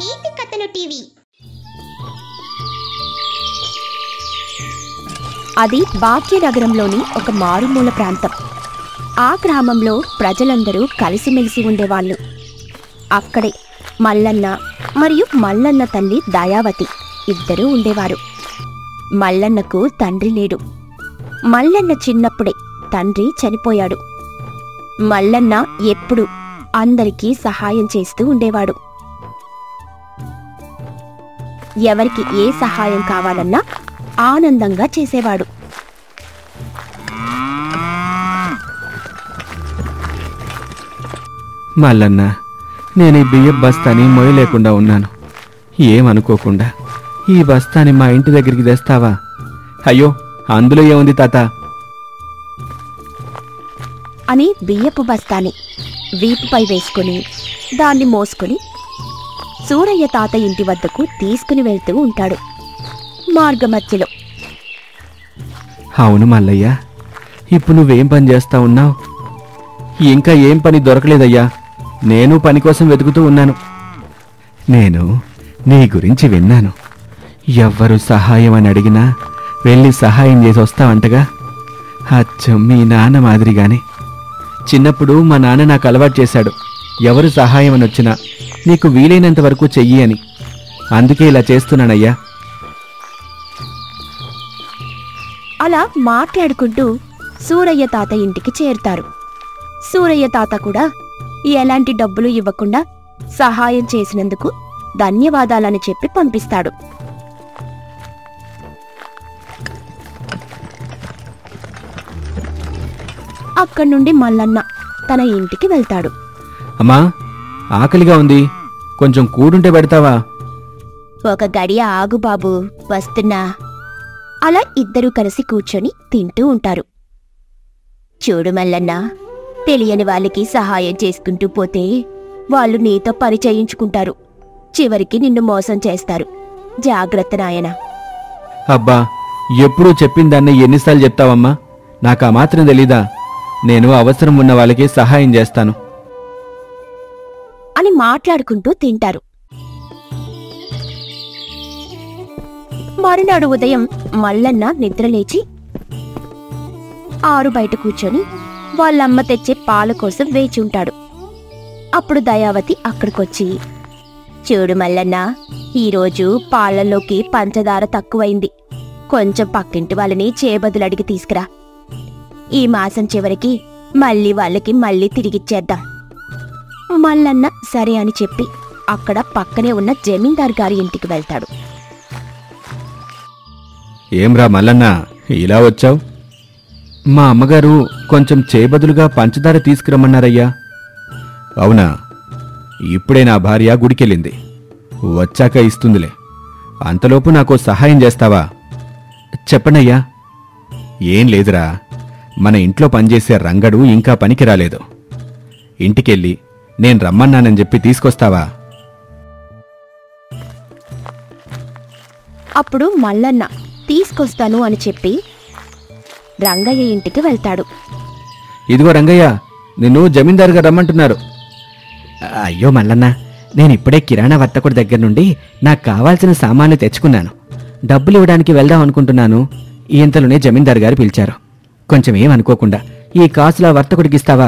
నీతి కథలు టీవీ అది భాగ్యనగరంలోని ఒక మారుమూల ప్రాంతం ఆ గ్రామంలో ప్రజలందరూ కలిసిమెలిసి ఉండేవాళ్ళు అక్కడే మల్లన్న మరియు మల్లన్న తల్లి దయావతి ఇద్దరూ ఉండేవారు మల్లన్నకు తండ్రి లేడు మల్లన్న చిన్నప్పుడే తండ్రి చనిపోయాడు మల్లన్న ఎప్పుడు అందరికీ సహాయం చేస్తూ ఉండేవాడు ఎవరికి ఏ సహాయం కావాలన్నా ఆనందంగా చేసేవాడు మల్లన్న నేను ఈ బియ్యం బస్తాని మొయ్యలేకుండా ఉన్నాను ఏమనుకోకుండా ఈ బస్తాని మా ఇంటి దగ్గరికి తెస్తావా అయ్యో అందులో ఏముంది తాత అని బియ్యపు బస్తాని వీపుపై వేసుకుని దాన్ని మోసుకుని సూరయ్య తాత ఇంటి వద్దకు తీసుకుని వెళ్తూ ఉంటాడు మార్గమధ్యలో అవును మల్లయ్య ఇప్పుడు నువ్వేం పని చేస్తా ఉన్నావు ఇంకా ఏం పని దొరకలేదయ్యా నేను పని కోసం వెతుకుతూ ఉన్నాను నేను నీ గురించి విన్నాను ఎవ్వరు సహాయం అని అడిగినా వెళ్ళి సహాయం చేసి వస్తావంటగా అచ్చం మీ నాన్న మాదిరిగానే చిన్నప్పుడు మా నాన్న నాకు అలవాటు చేశాడు ఎవరు సహాయం అని వచ్చినా నీకు వీలైనంత వరకు చెయ్యి అని అందుకే ఇలా చేస్తున్నానయ్యా అలా మాట్లాడుకుంటూ సూరయ్య తాత ఇంటికి చేరుతారు సూరయ్య తాత కూడా ఎలాంటి డబ్బులు ఇవ్వకుండా సహాయం చేసినందుకు ధన్యవాదాలని చెప్పి పంపిస్తాడు అక్కడి నుండి మల్లన్న తన ఇంటికి వెళ్తాడు అమ్మా ఆకలిగా ఉంది కొంచెం కూడుంటే పెడతావా ఒక గడియ ఆగు బాబు వస్తున్నా అలా ఇద్దరూ కలిసి కూర్చొని తింటూ ఉంటారు చూడు మల్లన్న తెలియని వాళ్ళకి సహాయం చేసుకుంటూ పోతే వాళ్ళు నీతో పని చేయించుకుంటారు చివరికి నిన్ను మోసం చేస్తారు జాగ్రత్త నాయనా అబ్బా ఎప్పుడూ చెప్పిన దాన్ని ఎన్నిసార్లు చెప్తావమ్మా నాకు ఆ మాత్రం తెలీదా నేను అవసరం ఉన్న వాళ్ళకి సహాయం చేస్తాను అని మాట్లాడుకుంటూ తింటారు మరునాడు ఉదయం మల్లన్న నిద్రలేచి ఆరు బయట కూర్చొని వాళ్ళమ్మ తెచ్చే పాల కోసం వేచి ఉంటాడు అప్పుడు దయావతి అక్కడికొచ్చి చూడు మల్లన్న ఈరోజు పాలల్లోకి పంచదార తక్కువైంది కొంచెం పక్కింటి వాళ్ళని చేబదులు అడిగి తీసుకురా ఈ మాసం చివరికి మళ్ళీ వాళ్ళకి మళ్ళీ తిరిగిచ్చేద్దాం మల్లన్న సరే అని చెప్పి అక్కడ పక్కనే ఉన్న జమీందార్ గారి ఇంటికి వెళ్తాడు ఏంరా మల్లన్న ఇలా వచ్చావు మా అమ్మగారు కొంచెం చేబదులుగా పంచదార తీసుకురమ్మన్నారయ్యా అవునా ఇప్పుడే నా భార్య గుడికెళ్ళింది వచ్చాక ఇస్తుందిలే అంతలోపు నాకు సహాయం చేస్తావా చెప్పండయ్యా ఏం లేదురా మన ఇంట్లో పనిచేసే రంగడు ఇంకా పనికి రాలేదు ఇంటికెళ్ళి నేను రమ్మన్నానని చెప్పి తీసుకొస్తావా అప్పుడు మల్లన్న తీసుకొస్తాను అని చెప్పి రంగయ్య ఇంటికి వెళ్తాడు ఇదిగో రంగయ్య నిన్ను జమీందారుగా రమ్మంటున్నారు అయ్యో మల్లన్న నేను ఇప్పుడే కిరాణా వర్తకుడి దగ్గర నుండి నాకు కావాల్సిన సామాన్లు తెచ్చుకున్నాను డబ్బులు ఇవ్వడానికి వెళ్దాం అనుకుంటున్నాను ఇంతలోనే జమీందారు గారు పిలిచారు కొంచెం ఏమనుకోకుండా ఈ కాసుల వర్తకుడికి ఇస్తావా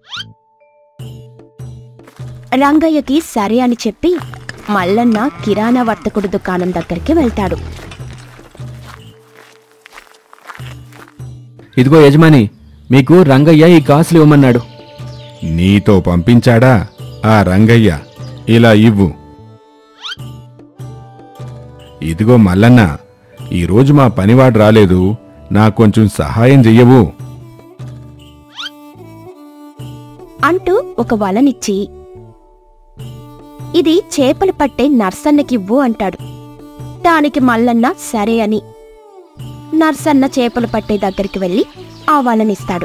రంగయ్యకి సరే అని చెప్పి మల్లన్న కిరాణా వర్తకుడు దుకాణం దగ్గరికి వెళ్తాడు ఇదిగో యజమాని మీకు రంగయ్య ఈ కాసులు ఇవ్వమన్నాడు నీతో పంపించాడా ఆ రంగయ్య ఇలా ఇవ్వు ఇదిగో మల్లన్న ఈరోజు మా పనివాడు రాలేదు నాకు కొంచెం సహాయం చెయ్యవు అంటూ ఒక వలనిచ్చి ఇది చేపలు పట్టే నర్సన్నకివ్వు అంటాడు దానికి మల్లన్న సరే అని నర్సన్న చేపలు పట్టే దగ్గరికి వెళ్ళి ఆ వలనిస్తాడు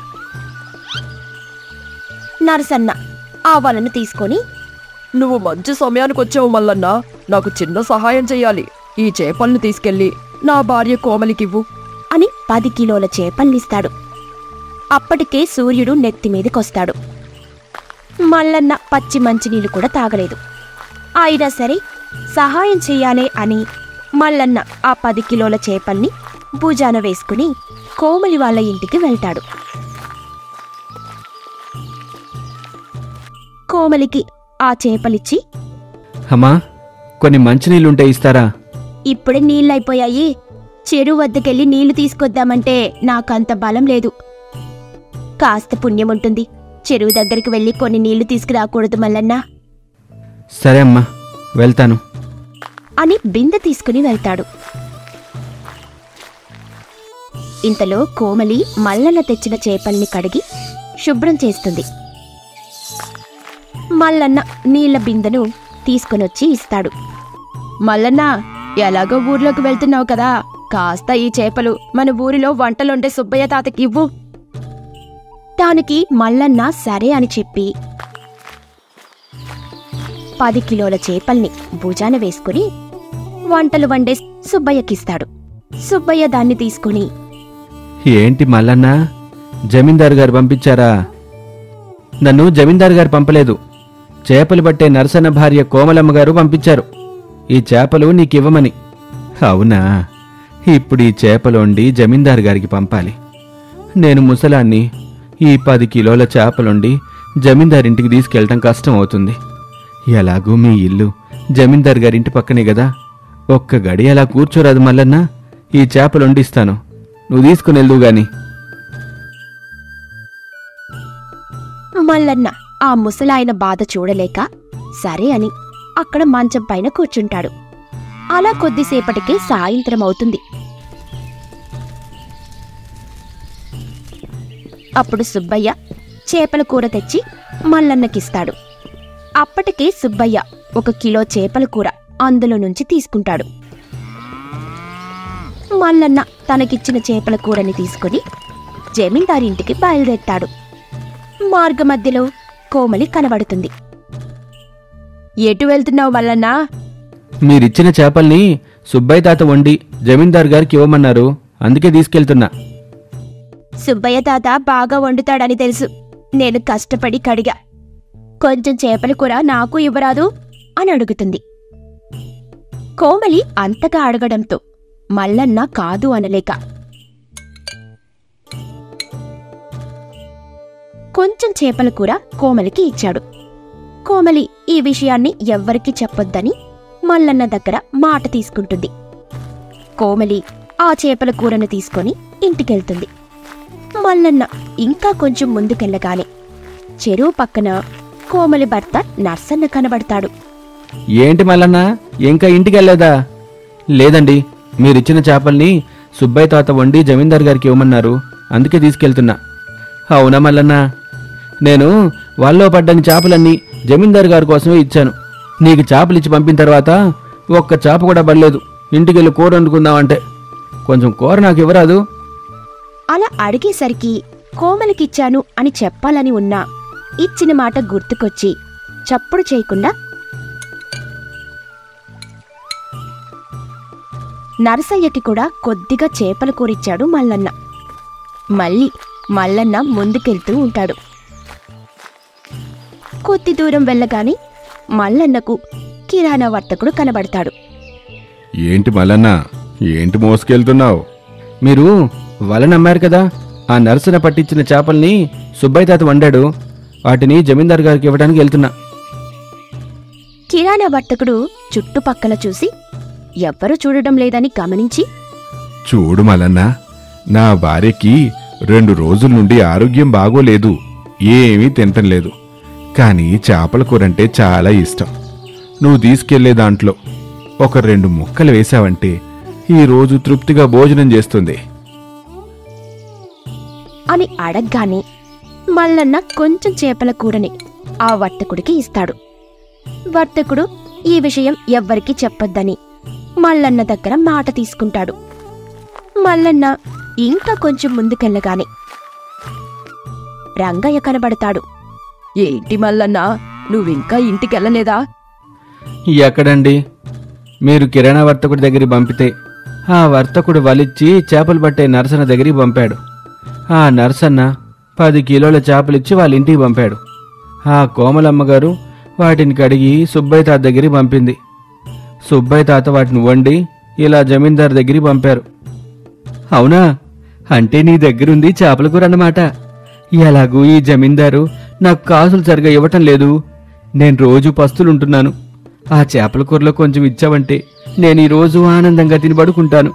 నర్సన్న ఆ వలను తీసుకొని నువ్వు మంచి సమయానికి వచ్చావు మల్లన్న నాకు చిన్న సహాయం చెయ్యాలి ఈ చేపల్ని తీసుకెళ్ళి నా భార్య కోమలికివ్వు అని పది కిలోల చేపల్నిస్తాడు అప్పటికే సూర్యుడు నెత్తి మీదకొస్తాడు మల్లన్న పచ్చి మంచినీళ్ళు కూడా తాగలేదు అయినా సరే సహాయం చెయ్యాలే అని మల్లన్న ఆ పది కిలోల చేపల్ని భుజాన వేసుకుని కోమలి వాళ్ళ ఇంటికి వెళ్తాడు కోమలికి ఆ చేపలిచ్చి అమ్మా కొన్ని మంచినీళ్ళుంటే ఇస్తారా ఇప్పుడే నీళ్ళైపోయాయి చెరువు వద్దకెళ్ళి నీళ్లు తీసుకొద్దామంటే నాకంత బలం లేదు కాస్త పుణ్యం ఉంటుంది చెరువు దగ్గరికి వెళ్ళి కొన్ని నీళ్లు తీసుకురాకూడదు మల్లన్నా సరే అమ్మా వెళ్తాను అని బిందె తీసుకుని వెళ్తాడు ఇంతలో కోమలి మల్లన్న తెచ్చిన చేపల్ని కడిగి శుభ్రం చేస్తుంది మల్లన్న నీళ్ల బిందెను తీసుకునొచ్చి ఇస్తాడు మల్లన్న ఎలాగో ఊర్లోకి వెళ్తున్నావు కదా కాస్త ఈ చేపలు మన ఊరిలో వంటలుండే సుబ్బయ్య తాతకి ఇవ్వు దానికి మల్లన్న సరే అని చెప్పి పది కిలోల చేపల్ని భుజాన వేసుకుని వంటలు వండే సుబ్బయ్యకిస్తాడు సుబ్బయ్య దాన్ని తీసుకుని ఏంటి మల్లన్న జమీందారు గారు పంపించారా నన్ను జమీందారు గారు పంపలేదు చేపలు పట్టే నరసన్న భార్య కోమలమ్మ గారు పంపించారు ఈ చేపలు నీకివ్వమని అవునా ఇప్పుడు ఈ చేపలు వండి జమీందారు గారికి పంపాలి నేను ముసలాన్ని ఈ పది కిలోల చేపలుండి జమీందారింటికి తీసుకెళ్ళటం కష్టం అవుతుంది ఎలాగూ మీ ఇల్లు జమీందార్ గారింటి పక్కనే కదా ఒక్క గడి అలా కూర్చోరాదు మల్లన్న ఈ చేపలు వండిస్తాను నువ్వు తీసుకుని వెళ్దు గాని మల్లన్న ఆ ముసలాయన బాధ చూడలేక సరే అని అక్కడ మంచం పైన కూర్చుంటాడు అలా కొద్దిసేపటికే సాయంత్రం అవుతుంది అప్పుడు సుబ్బయ్య చేపల కూర తెచ్చి మల్లన్నకిస్తాడు అప్పటికే సుబ్బయ్య ఒక కిలో చేపల కూర అందులో నుంచి తీసుకుంటాడు మల్లన్న తనకిచ్చిన చేపల కూరని తీసుకుని జమీందారింటికి బయలుదేరతాడు మార్గ మధ్యలో కోమలి కనబడుతుంది ఎటు వెళ్తున్నావు మల్లన్నా మీరిచ్చిన చేపల్ని సుబ్బయ్య తాత వండి జమీందార్ గారికి ఇవ్వమన్నారు అందుకే తీసుకెళ్తున్నా సుబ్బయ్య తాత బాగా వండుతాడని తెలుసు నేను కష్టపడి కడిగా కొంచెం చేపల కూర నాకు ఇవ్వరాదు అని అడుగుతుంది కోమలి అంతగా అడగడంతో మల్లన్న కాదు అనలేక కొంచెం చేపల కూర కోమలికి ఇచ్చాడు కోమలి ఈ విషయాన్ని ఎవ్వరికీ చెప్పొద్దని మల్లన్న దగ్గర మాట తీసుకుంటుంది కోమలి ఆ చేపల కూరను తీసుకొని ఇంటికెళ్తుంది మల్లన్న ఇంకా కొంచెం ముందుకెళ్ళగానే చెరువు పక్కన కోమలి భర్త నర్సన్న కనబడతాడు ఏంటి మల్లన్న ఇంకా ఇంటికి వెళ్ళలేదా లేదండి మీరిచ్చిన చేపల్ని సుబ్బయ్య తాత వండి జమీందార్ గారికి ఇవ్వమన్నారు అందుకే తీసుకెళ్తున్నా అవునా మల్లన్న నేను వాళ్ళలో పడ్డని చేపలన్నీ జమీందార్ గారి కోసమే ఇచ్చాను నీకు చేపలు ఇచ్చి పంపిన తర్వాత ఒక్క చేప కూడా పడలేదు ఇంటికి వెళ్ళి కూర వండుకుందామంటే కొంచెం కూర నాకు ఇవ్వరాదు అలా అడిగేసరికి కోమలికిచ్చాను అని చెప్పాలని ఉన్నా ఇచ్చిన మాట గుర్తుకొచ్చి చప్పుడు చేయకుండా నరసయ్యకి కూడా కొద్దిగా చేపల కూరిచ్చాడు మల్లన్న మళ్ళీ మల్లన్న ముందుకెళ్తూ ఉంటాడు కొద్ది దూరం వెళ్ళగానే మల్లన్నకు కిరాణా వర్తకుడు కనబడతాడు ఏంటి మల్లన్న ఏంటి మోసుకెళ్తున్నావు మీరు వల నమ్మారు కదా ఆ నరసన పట్టించిన చేపల్ని సుబ్బయ్య తాత వండాడు వాటిని జమీందార్ గారికి ఇవ్వడానికి వెళ్తున్నా కిరాణా వర్తకుడు చుట్టుపక్కల చూసి ఎవ్వరూ చూడడం లేదని గమనించి చూడు మల్లన్న నా భార్యకి రెండు రోజుల నుండి ఆరోగ్యం బాగోలేదు ఏమీ తింటం లేదు కానీ చేపల కూరంటే చాలా ఇష్టం నువ్వు తీసుకెళ్లే దాంట్లో ఒక రెండు ముక్కలు వేశావంటే ఈ రోజు తృప్తిగా భోజనం చేస్తుంది అని అడగ్గానే మల్లన్న కొంచెం చేపల కూరని ఆ వర్తకుడికి ఇస్తాడు వర్తకుడు ఈ విషయం ఎవ్వరికీ చెప్పొద్దని మల్లన్న దగ్గర మాట తీసుకుంటాడు మల్లన్న ఇంకా కొంచెం ముందుకెళ్ళగానే రంగయ్య కనబడతాడు ఏంటి మల్లన్న నువ్వింకా ఇంటికెళ్ళలేదా ఎక్కడండి మీరు కిరాణా వర్తకుడి దగ్గరికి పంపితే ఆ వర్తకుడు వలిచ్చి చేపలు పట్టే నరసన్న దగ్గరికి పంపాడు ఆ నరసన్న పది కిలోల చేపలిచ్చి వాళ్ళ ఇంటికి పంపాడు ఆ కోమలమ్మ గారు వాటిని కడిగి సుబ్బయ్య తాత దగ్గరికి పంపింది సుబ్బయ్య తాత వాటిని వండి ఇలా జమీందారు దగ్గరికి పంపారు అవునా అంటే నీ దగ్గరుంది చేపల కూర అన్నమాట ఎలాగూ ఈ జమీందారు నాకు కాసులు సరిగా ఇవ్వటం లేదు నేను రోజు పస్తులుంటున్నాను ఆ చేపల కూరలో కొంచెం ఇచ్చావంటే నేను ఈ రోజు ఆనందంగా తిని పడుకుంటాను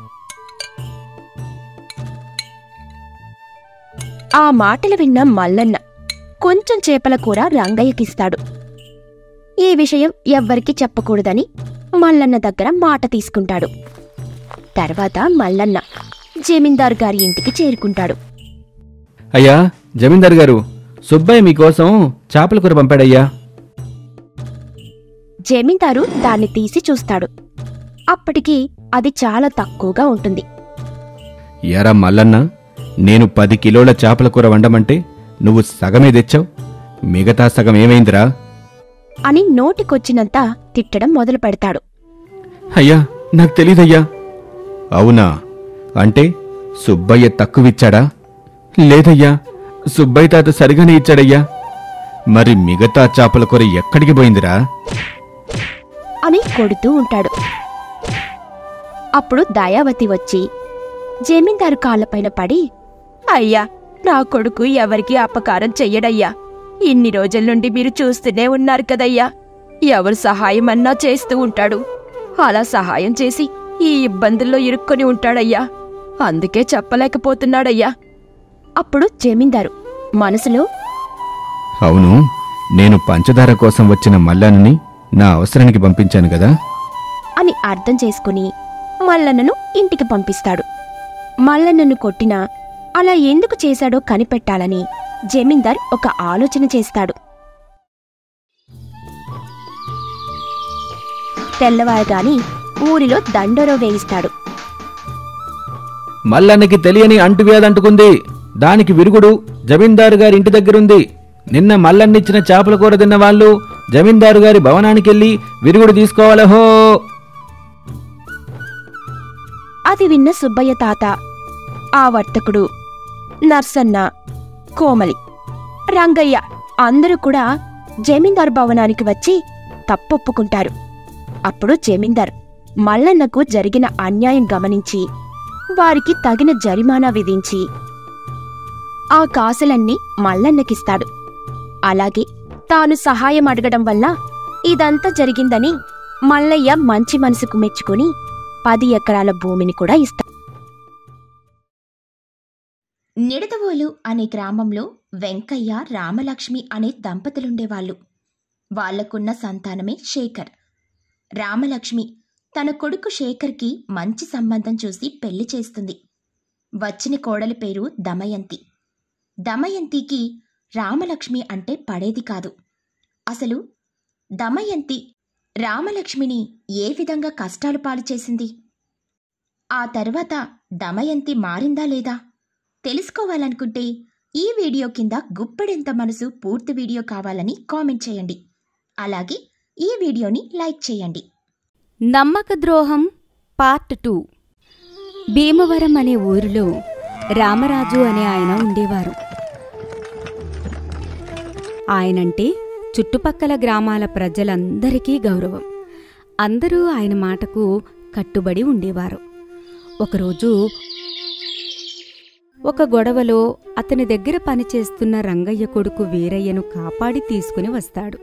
ఆ మాటలు విన్న మల్లన్న కొంచెం చేపల కూర రంగయ్యకిస్తాడు ఈ విషయం ఎవ్వరికీ చెప్పకూడదని మల్లన్న దగ్గర మాట తీసుకుంటాడు తర్వాత మల్లన్న జమీందారు గారి ఇంటికి చేరుకుంటాడు అయ్యా జమీందారు గారు సుబ్బయ్య మీకోసం చేపల కూర పంపాడయ్యా జమీందారు దాన్ని తీసి చూస్తాడు అప్పటికి అది చాలా తక్కువగా ఉంటుంది ఎరా మల్లన్న నేను పది కిలోల చేపల కూర వండమంటే నువ్వు సగమే తెచ్చావు మిగతా సగం ఏమైందిరా అని నోటికొచ్చినంత తిట్టడం మొదలు పెడతాడు అయ్యా నాకు తెలీదయ్యా అవునా అంటే సుబ్బయ్య తక్కువిచ్చాడా లేదయ్యా సుబ్బయ్య తాత సరిగానే ఇచ్చాడయ్యా మరి మిగతా చేపల కూర ఎక్కడికి పోయిందిరా అని కొడుతూ ఉంటాడు అప్పుడు దయావతి వచ్చి జమీందారు కాళ్ళపైన పడి అయ్యా నా కొడుకు ఎవరికి అపకారం చెయ్యడయ్యా ఇన్ని రోజుల నుండి మీరు చూస్తూనే ఉన్నారు కదయ్యా ఎవరు సహాయం అన్నా చేస్తూ ఉంటాడు అలా సహాయం చేసి ఈ ఇబ్బందుల్లో ఇరుక్కొని ఉంటాడయ్యా అందుకే చెప్పలేకపోతున్నాడయ్యా అప్పుడు జమీందారు మనసులో అవును నేను పంచదార కోసం వచ్చిన మల్లాన్ని నా అవసరానికి పంపించాను కదా అని అర్థం చేసుకుని మల్లన్నను ఇంటికి పంపిస్తాడు మల్లన్నను కొట్టినా అలా ఎందుకు చేశాడో కనిపెట్టాలని జమీందార్ ఒక ఆలోచన చేస్తాడు తెల్లవారుగాని ఊరిలో దండోరో వేయిస్తాడు మల్లన్నకి తెలియని అంటువ్యాధి అంటుకుంది దానికి విరుగుడు జమీందారు గారి ఇంటి దగ్గరుంది నిన్న మల్లన్నిచ్చిన చేపల కూర తిన్న వాళ్ళు జమీందారు గారి భవనానికెళ్ళి విరుగుడు తీసుకోవాలహో అది విన్న సుబ్బయ్య తాత ఆ వర్తకుడు నర్సన్న కోమలి రంగయ్య అందరూ కూడా జమీందార్ భవనానికి వచ్చి తప్పొప్పుకుంటారు అప్పుడు జమీందార్ మల్లన్నకు జరిగిన అన్యాయం గమనించి వారికి తగిన జరిమానా విధించి ఆ కాసులన్నీ మల్లన్నకిస్తాడు అలాగే తాను సహాయం అడగడం వల్ల ఇదంతా జరిగిందని మల్లయ్య మంచి మనసుకు మెచ్చుకుని పది ఎకరాల భూమిని కూడా ఇస్తాడు నిడదవోలు అనే గ్రామంలో వెంకయ్య రామలక్ష్మి అనే దంపతులుండేవాళ్ళు వాళ్లకున్న సంతానమే శేఖర్ రామలక్ష్మి తన కొడుకు శేఖర్కి మంచి సంబంధం చూసి పెళ్లి చేస్తుంది వచ్చిన కోడలి పేరు దమయంతి దమయంతికి రామలక్ష్మి అంటే పడేది కాదు అసలు దమయంతి రామలక్ష్మిని ఏ విధంగా కష్టాలు పాలు చేసింది ఆ తర్వాత దమయంతి మారిందా లేదా తెలుసుకోవాలనుకుంటే ఈ వీడియో కింద గుప్పెడెంత మనసు పూర్తి వీడియో కావాలని కామెంట్ చేయండి అలాగే ఈ వీడియోని లైక్ చేయండి నమ్మక ద్రోహం పార్ట్ టూ భీమవరం అనే ఊరిలో రామరాజు అనే ఆయన ఉండేవారు ఆయనంటే చుట్టుపక్కల గ్రామాల ప్రజలందరికీ గౌరవం అందరూ ఆయన మాటకు కట్టుబడి ఉండేవారు ఒకరోజు ఒక గొడవలో అతని దగ్గర పనిచేస్తున్న రంగయ్య కొడుకు వీరయ్యను కాపాడి తీసుకుని వస్తాడు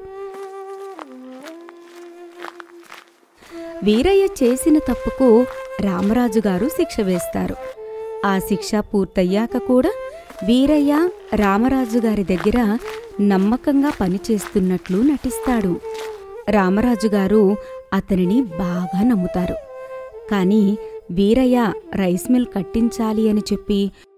వీరయ్య చేసిన తప్పుకు రామరాజు గారు శిక్ష వేస్తారు ఆ శిక్ష పూర్తయ్యాక కూడా వీరయ్య రామరాజు గారి దగ్గర నమ్మకంగా పనిచేస్తున్నట్లు నటిస్తాడు రామరాజు గారు అతనిని బాగా నమ్ముతారు కానీ వీరయ్య రైస్ మిల్ కట్టించాలి అని చెప్పి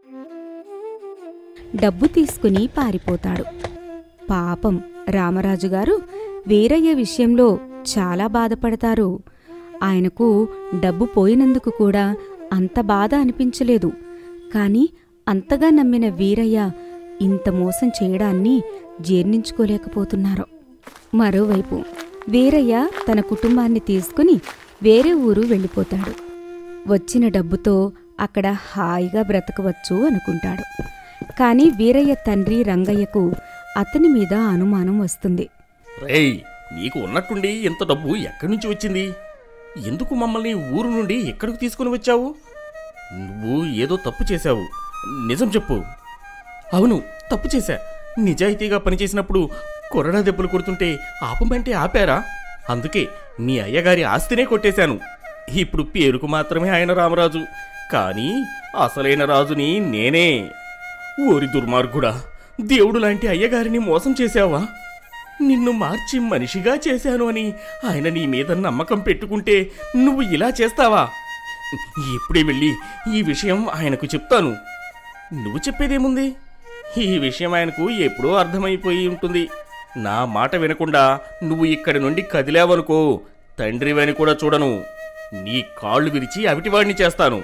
డబ్బు తీసుకుని పారిపోతాడు పాపం రామరాజు గారు వీరయ్య విషయంలో చాలా బాధపడతారు ఆయనకు డబ్బు పోయినందుకు కూడా అంత బాధ అనిపించలేదు కాని అంతగా నమ్మిన వీరయ్య ఇంత మోసం చేయడాన్ని జీర్ణించుకోలేకపోతున్నారు మరోవైపు వీరయ్య తన కుటుంబాన్ని తీసుకుని వేరే ఊరు వెళ్ళిపోతాడు వచ్చిన డబ్బుతో అక్కడ హాయిగా బ్రతకవచ్చు అనుకుంటాడు కాని వీరయ్య తండ్రి రంగయ్యకు అతని మీద అనుమానం వస్తుంది రేయ్ నీకు ఉన్నట్టుండి ఇంత డబ్బు ఎక్కడి నుంచి వచ్చింది ఎందుకు మమ్మల్ని ఊరు నుండి ఎక్కడికి తీసుకుని వచ్చావు నువ్వు ఏదో తప్పు చేశావు నిజం చెప్పు అవును తప్పు చేశా నిజాయితీగా పనిచేసినప్పుడు కొరడా దెబ్బలు కొడుతుంటే ఆపమంటే ఆపారా అందుకే మీ అయ్యగారి ఆస్తినే కొట్టేశాను ఇప్పుడు పేరుకు మాత్రమే ఆయన రామరాజు కానీ అసలైన రాజుని నేనే ఓరి దుర్మార్గుడా దేవుడు లాంటి అయ్యగారిని మోసం చేశావా నిన్ను మార్చి మనిషిగా చేశాను అని ఆయన నీ మీద నమ్మకం పెట్టుకుంటే నువ్వు ఇలా చేస్తావా ఇప్పుడే వెళ్ళి ఈ విషయం ఆయనకు చెప్తాను నువ్వు చెప్పేదేముంది ఈ విషయం ఆయనకు ఎప్పుడో అర్థమైపోయి ఉంటుంది నా మాట వినకుండా నువ్వు ఇక్కడి నుండి కదిలావనుకో తండ్రివని కూడా చూడను నీ కాళ్ళు విరిచి అవిటివాడిని చేస్తాను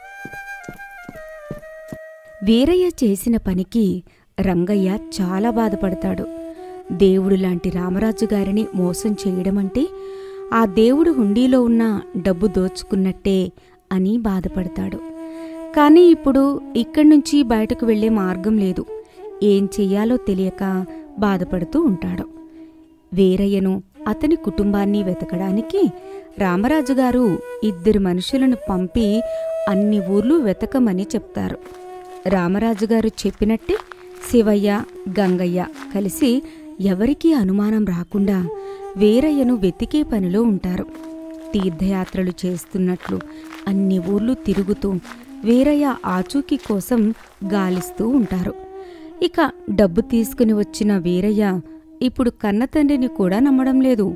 వీరయ్య చేసిన పనికి రంగయ్య చాలా బాధపడతాడు దేవుడు లాంటి రామరాజు గారిని మోసం చేయడమంటే ఆ దేవుడు హుండీలో ఉన్న డబ్బు దోచుకున్నట్టే అని బాధపడతాడు కానీ ఇప్పుడు ఇక్కడి నుంచి బయటకు వెళ్ళే మార్గం లేదు ఏం చెయ్యాలో తెలియక బాధపడుతూ ఉంటాడు వీరయ్యను అతని కుటుంబాన్ని వెతకడానికి రామరాజు గారు ఇద్దరు మనుషులను పంపి అన్ని ఊర్లు వెతకమని చెప్తారు రామరాజు గారు చెప్పినట్టే శివయ్య గంగయ్య కలిసి ఎవరికీ అనుమానం రాకుండా వీరయ్యను వెతికే పనిలో ఉంటారు తీర్థయాత్రలు చేస్తున్నట్లు అన్ని ఊర్లు తిరుగుతూ వీరయ్య ఆచూకీ కోసం గాలిస్తూ ఉంటారు ఇక డబ్బు తీసుకుని వచ్చిన వీరయ్య ఇప్పుడు కన్నతండ్రిని కూడా నమ్మడం లేదు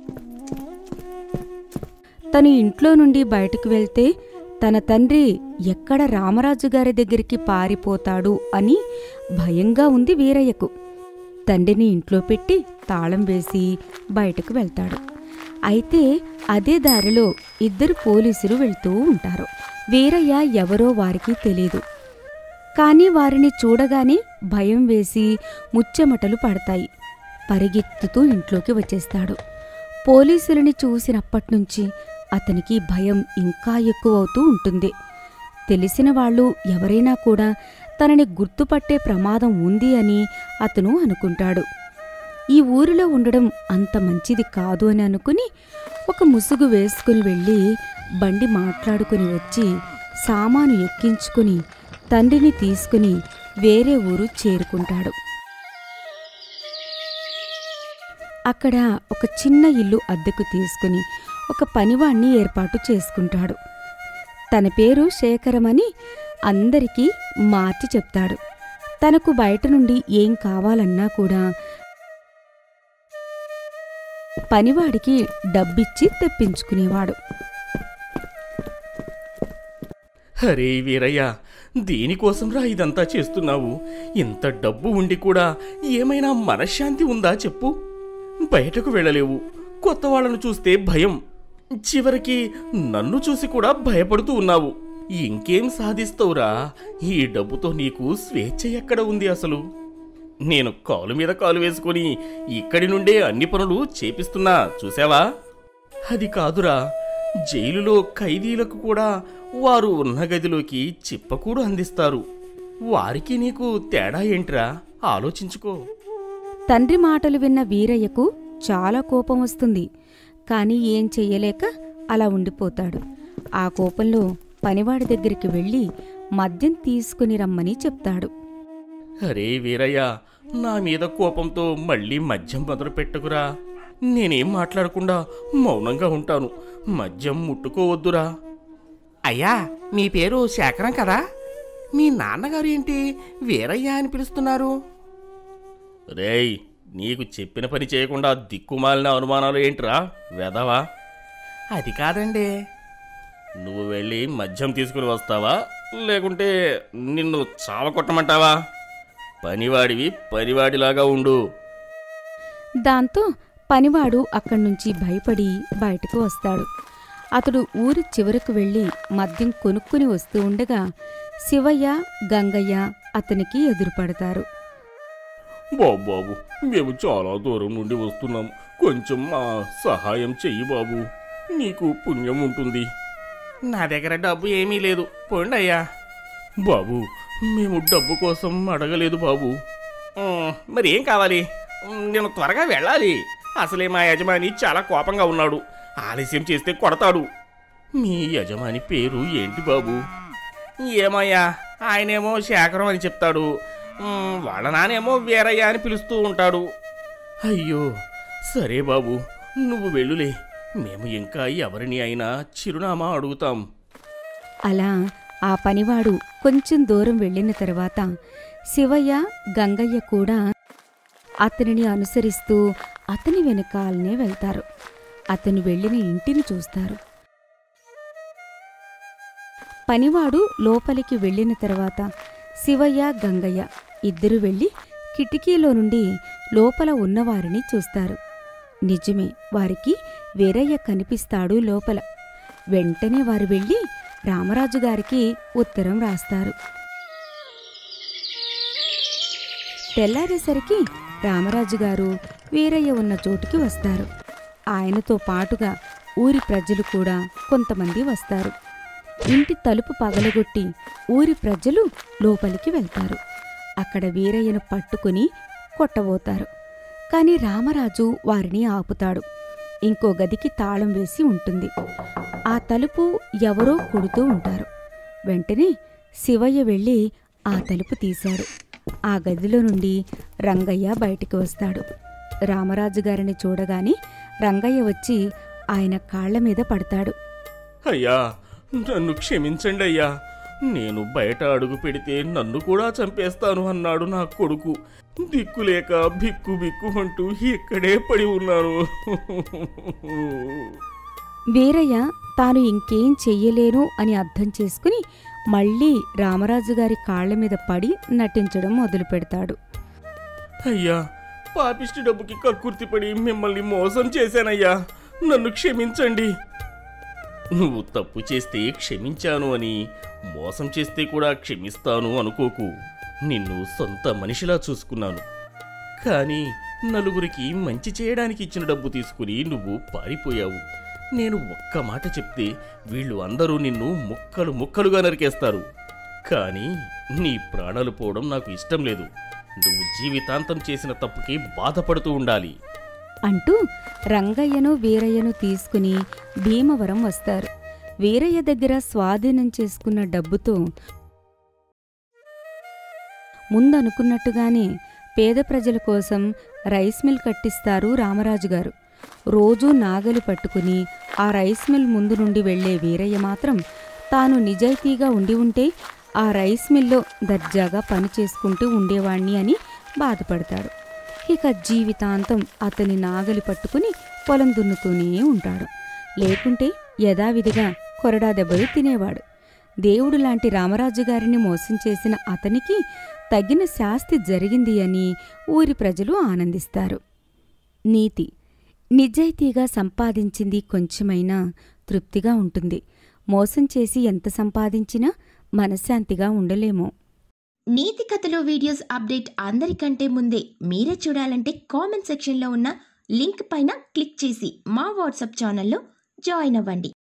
తను ఇంట్లో నుండి బయటకు వెళ్తే తన తండ్రి ఎక్కడ రామరాజు గారి దగ్గరికి పారిపోతాడు అని భయంగా ఉంది వీరయ్యకు తండ్రిని ఇంట్లో పెట్టి తాళం వేసి బయటకు వెళ్తాడు అయితే అదే దారిలో ఇద్దరు పోలీసులు వెళ్తూ ఉంటారు వీరయ్య ఎవరో వారికి తెలీదు కానీ వారిని చూడగానే భయం వేసి ముచ్చెమటలు పడతాయి పరిగెత్తుతూ ఇంట్లోకి వచ్చేస్తాడు పోలీసులని చూసినప్పట్నుంచి అతనికి భయం ఇంకా ఎక్కువవుతూ ఉంటుంది తెలిసిన వాళ్ళు ఎవరైనా కూడా తనని గుర్తుపట్టే ప్రమాదం ఉంది అని అతను అనుకుంటాడు ఈ ఊరిలో ఉండడం అంత మంచిది కాదు అని అనుకుని ఒక ముసుగు వేసుకుని వెళ్ళి బండి మాట్లాడుకుని వచ్చి సామాను ఎక్కించుకుని తండ్రిని తీసుకుని వేరే ఊరు చేరుకుంటాడు అక్కడ ఒక చిన్న ఇల్లు అద్దెకు తీసుకుని ఒక పనివాణ్ణి ఏర్పాటు చేసుకుంటాడు తన పేరు శేఖరమని అందరికీ మార్చి చెప్తాడు తనకు బయట నుండి ఏం కావాలన్నా కూడా పనివాడికి డబ్బిచ్చి తెప్పించుకునేవాడు అరే వీరయ్య దేనికోసం రా ఇదంతా చేస్తున్నావు ఇంత డబ్బు ఉండి కూడా ఏమైనా మనశ్శాంతి ఉందా చెప్పు బయటకు వెళ్ళలేవు కొత్త వాళ్ళను చూస్తే భయం చివరికి నన్ను చూసి కూడా భయపడుతూ ఉన్నావు ఇంకేం సాధిస్తావురా ఈ డబ్బుతో నీకు స్వేచ్ఛ ఎక్కడ ఉంది అసలు నేను కాలు మీద కాలు వేసుకొని ఇక్కడి నుండే అన్ని పనులు చేపిస్తున్నా చూసావా అది కాదురా జైలులో ఖైదీలకు కూడా వారు ఉన్న గదిలోకి చిప్పకూడు అందిస్తారు వారికి నీకు తేడా ఏంట్రా ఆలోచించుకో తండ్రి మాటలు విన్న వీరయ్యకు చాలా కోపం వస్తుంది కాని ఏం చెయ్యలేక అలా ఉండిపోతాడు ఆ కోపంలో పనివాడి దగ్గరికి వెళ్ళి మద్యం తీసుకుని రమ్మని చెప్తాడు అరే వీరయ్య నా మీద కోపంతో మళ్ళీ మద్యం మొదలు పెట్టుకురా నేనేం మాట్లాడకుండా మౌనంగా ఉంటాను మద్యం ముట్టుకోవద్దురా అయ్యా మీ పేరు శేఖరం కదా మీ నాన్నగారు ఏంటి వీరయ్య అని పిలుస్తున్నారు రేయ్ నీకు చెప్పిన పని చేయకుండా దిక్కుమాలిన అనుమానాలు ఏంట్రా వెదవా అది కాదండి నువ్వు వెళ్ళి మద్యం తీసుకుని వస్తావా లేకుంటే నిన్ను చావకొట్టమంటావా పనివాడివి పనివాడిలాగా ఉండు దాంతో పనివాడు అక్కడ్నుంచి భయపడి బయటకు వస్తాడు అతడు ఊరి చివరకు వెళ్ళి మద్యం కొనుక్కుని వస్తూ ఉండగా శివయ్య గంగయ్య అతనికి ఎదురుపడతారు బాబు బాబు మేము చాలా దూరం నుండి వస్తున్నాం కొంచెం మా సహాయం చెయ్యి బాబు నీకు పుణ్యం ఉంటుంది నా దగ్గర డబ్బు ఏమీ లేదు పోండి అయ్యా బాబు మేము డబ్బు కోసం అడగలేదు బాబు ఉమ్, మరి ఏం కావాలి ఉమ్, నేను త్వరగా వెళ్ళాలి అసలే మా యజమాని చాలా కోపంగా ఉన్నాడు ఆలస్యం చేస్తే కొడతాడు మీ యజమాని పేరు ఏంటి బాబు ఏమయ్యా ఆయనేమో శేఖరం అని చెప్తాడు మ్, వాళ్ళ నానేమో వీరయ్య అని పిలుస్తూ ఉంటాడు అయ్యో సరే బాబు నువ్వు వెళ్ళులే మేము ఇంకా ఎవరిని అయినా చిరునామా అడుగుతాం అలా ఆ పనివాడు కొంచెం దూరం వెళ్ళిన తర్వాత శివయ్య గంగయ్య కూడా అతనిని అనుసరిస్తూ అతని వెనకాలనే వెళ్తారు అతను వెళ్ళిన ఇంటిని చూస్తారు పనివాడు లోపలికి వెళ్ళిన తర్వాత శివయ్య గంగయ్య ఇద్దరు వెళ్ళి కిటికీలో నుండి లోపల ఉన్నవారిని చూస్తారు నిజమే వారికి వీరయ్య కనిపిస్తాడు లోపల వెంటనే వారు వెళ్ళి రామరాజు గారికి ఉత్తరం రాస్తారు తెల్లారేసరికి రామరాజు గారు వీరయ్య ఉన్న చోటుకి వస్తారు ఆయనతో పాటుగా ఊరి ప్రజలు కూడా కొంతమంది వస్తారు ఇంటి తలుపు పగలగొట్టి ఊరి ప్రజలు లోపలికి వెళ్తారు అక్కడ వీరయ్యను పట్టుకుని కొట్టబోతారు కాని రామరాజు వారిని ఆపుతాడు ఇంకో గదికి తాళం వేసి ఉంటుంది ఆ తలుపు ఎవరో కొడుతూ ఉంటారు వెంటనే శివయ్య వెళ్ళి ఆ తలుపు తీశాడు ఆ గదిలో నుండి రంగయ్య బయటికి వస్తాడు రామరాజు గారిని చూడగానే రంగయ్య వచ్చి ఆయన కాళ్ల మీద పడతాడు అయ్యా నన్ను క్షమించండి అయ్యా నేను బయట అడుగు పెడితే నన్ను కూడా చంపేస్తాను అన్నాడు నా కొడుకు దిక్కులేక బిక్కు బిక్కు అంటూ ఇక్కడే పడి ఉన్నాను వీరయ్య తాను ఇంకేం చెయ్యలేను అని అర్థం చేసుకుని మళ్ళీ రామరాజు గారి కాళ్ల మీద పడి నటించడం మొదలు పెడతాడు అయ్యా పాపిష్టి డబ్బుకి కక్కుర్తిపడి మిమ్మల్ని మోసం చేశానయ్యా నన్ను క్షమించండి నువ్వు తప్పు చేస్తే క్షమించాను అని మోసం చేస్తే కూడా క్షమిస్తాను అనుకోకు నిన్ను సొంత మనిషిలా చూసుకున్నాను కానీ నలుగురికి మంచి చేయడానికి ఇచ్చిన డబ్బు తీసుకుని నువ్వు పారిపోయావు నేను ఒక్క మాట చెప్తే వీళ్ళు అందరూ నిన్ను ముక్కలు ముక్కలుగా నరికేస్తారు కానీ నీ ప్రాణాలు పోవడం నాకు ఇష్టం లేదు నువ్వు జీవితాంతం చేసిన తప్పుకి బాధపడుతూ ఉండాలి అంటూ రంగయ్యను వీరయ్యను తీసుకుని భీమవరం వస్తారు వీరయ్య దగ్గర స్వాధీనం చేసుకున్న డబ్బుతో ముందనుకున్నట్టుగానే పేద ప్రజల కోసం రైస్ మిల్ కట్టిస్తారు రామరాజు గారు రోజూ నాగలి పట్టుకుని ఆ రైస్ మిల్ ముందు నుండి వెళ్లే వీరయ్య మాత్రం తాను నిజాయితీగా ఉండి ఉంటే ఆ రైస్ మిల్లో దర్జాగా పని చేసుకుంటూ ఉండేవాణ్ణి అని బాధపడతాడు ఇక జీవితాంతం అతని నాగలి పట్టుకుని పొలం దున్నుతూనే ఉంటాడు లేకుంటే యథావిధిగా కొరడా దెబ్బలు తినేవాడు దేవుడు లాంటి రామరాజు గారిని మోసం చేసిన అతనికి తగిన శాస్తి జరిగింది అని ఊరి ప్రజలు ఆనందిస్తారు నీతి నిజాయితీగా సంపాదించింది కొంచెమైనా తృప్తిగా ఉంటుంది మోసం చేసి ఎంత సంపాదించినా మనశ్శాంతిగా ఉండలేమో నీతి కథలో వీడియోస్ అప్డేట్ అందరికంటే ముందే మీరే చూడాలంటే కామెంట్ సెక్షన్లో ఉన్న లింక్ పైన క్లిక్ చేసి మా వాట్సాప్ ఛానల్లో జాయిన్ అవ్వండి